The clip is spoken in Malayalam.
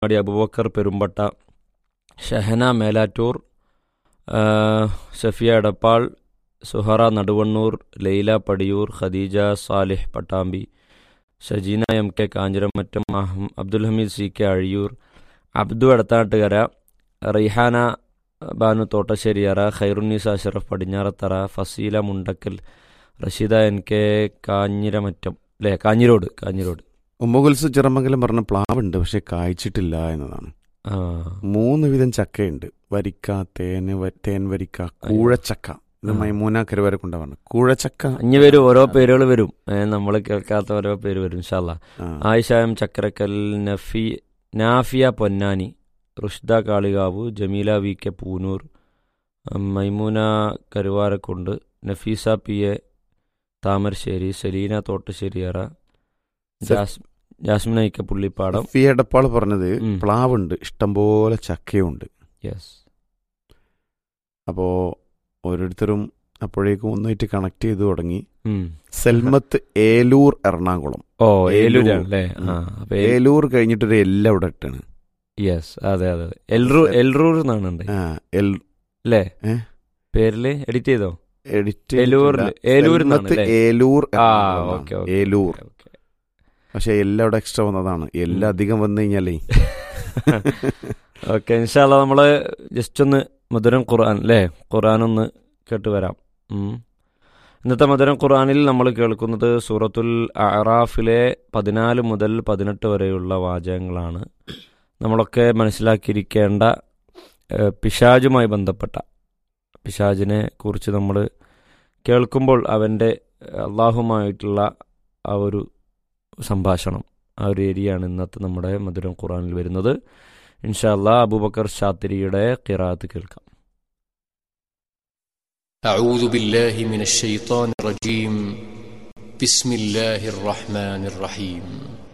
അടി അബുബക്കർ പെരുമ്പട്ട ഷഹന മേലാറ്റൂർ ആ, സഫിയ എടപ്പാൾ സുഹറ നടുവണ്ണൂർ ലൈല പടിയൂർ ഖദീജ സാലിഹ് പട്ടാമ്പി ഷജീന എം കെ കാഞ്ഞിരമറ്റം അഹം Abdul Hameed C K Azhiyur Abdu Edathattukara Rihana Banu Thottasseriyara Khairunnisa Ashraf Padinjarathara Faseela Mundakkal Rasheeda N K Kanjiramattam അല്ലേ കാഞ്ഞിരോട് കാഞ്ഞിരോട് ഉമ്മകുൽസ് ചിറമംഗലം പറഞ്ഞ പ്ലാവുണ്ട് പക്ഷെ കായ്ച്ചിട്ടില്ല എന്നതാണ് ആ മൂന്ന് വിധം ചക്കയുണ്ട് വരിക്ക തേന് വ- തേൻ വരിക്ക കൂഴച്ചക്ക ഇത് ആ. മൈമൂന കരുവരെ കൊണ്ടാ പറഞ്ഞു കൂഴച്ചക്ക ഇനി വരും ഓരോ പേരുകൾ വരും നമ്മൾ കേൾക്കാത്ത ഓരോ പേര് വരും ഇൻഷാല്ല ആ. Ayisha M Chakkarakkal Nafi Nafiya Ponnani Rushda Kalikavu Jameela V K Poonoor ഉം, മൈമൂന കരുവാരക്കുണ്ട് നഫീസ പി എ താമരശ്ശേരി സെലീന തോട്ടശ്ശേരിയറ ജാസ് ജാസ്മിന ഇക്ക പുള്ളിപ്പാടം ഫി എടപ്പാൾ പറഞ്ഞത് ഉം. പ്ലാവുണ്ട് ഇഷ്ടംപോലെ ചക്കയുണ്ട് യെസ് അപ്പോ ഓരോരുത്തരും അപ്പോഴേക്കും ഒന്നായിട്ട് കണക്ട് ചെയ്ത് തുടങ്ങി സെൽമത്ത് ഏലൂർ എറണാകുളം ഓ ഏലൂർ. ഏലൂരാണ് അല്ലേ ആ അപ്പൊ ഏലൂർ കഴിഞ്ഞിട്ടൊരു എല്ലാം ഇവിടെ ഇട്ടാണ് യെസ് അതെ അതെ അതെ എൽറൂർ എൽറൂർ എന്നാണ് ഉണ്ട് ആ, എൽ അല്ലേ ഏ? പേരില് എഡിറ്റ് ചെയ്തോ എഡിറ്റ് ഏലൂരില് ചെയ്തിട്ടില്ല. ഏലൂർ എന്നാണ് സെൽമത്ത് അല്ലേ? ഏലൂർ ആ എറണാകുളം ഓക്കെ ആണ്. ഓക്കെ ഏലൂർ ഓക്കെ പക്ഷെ എല്ലാം ഇവിടെ എക്സ്ട്രാ വന്നതാണ് എല്ലാം ഉം. അധികം വന്നു കഴിഞ്ഞാലേ ഓക്കെ ഇൻഷാല്ല നമ്മള് ജസ്റ്റ് ഒന്ന് മധുരം ഖുർആൻ അല്ലേ ഖുർആൻ ഒന്ന് കേട്ട് വരാം ഉം. ഇന്നത്തെ മധുരം ഖുർആനിൽ നമ്മൾ കേൾക്കുന്നത് സൂറത്തുൽ അറാഫിലെ പതിനാല് മുതൽ പതിനെട്ട് വരെയുള്ള വാചകങ്ങളാണ് നമ്മളൊക്കെ മനസ്സിലാക്കിയിരിക്കേണ്ട ഏഹ്, പിശാചുമായി ബന്ധപ്പെട്ട പിശാചിനെ കുറിച്ച് നമ്മൾ കേൾക്കുമ്പോൾ അവൻ്റെ അള്ളാഹുമായിട്ടുള്ള ആ ഒരു സംഭാഷണം ആ ഒരു ഏരിയയാണ് ഇന്നത്തെ നമ്മുടെ മധുരം ഖുറാനിൽ വരുന്നത് ഇൻഷാല്ലാ അബൂബക്കർ ഷാത്തിരിയുടെ ഖിറാത്ത് കേൾക്കാം أعوذ بالله من الشيطان الرجيم بسم الله الرحمن الرحيم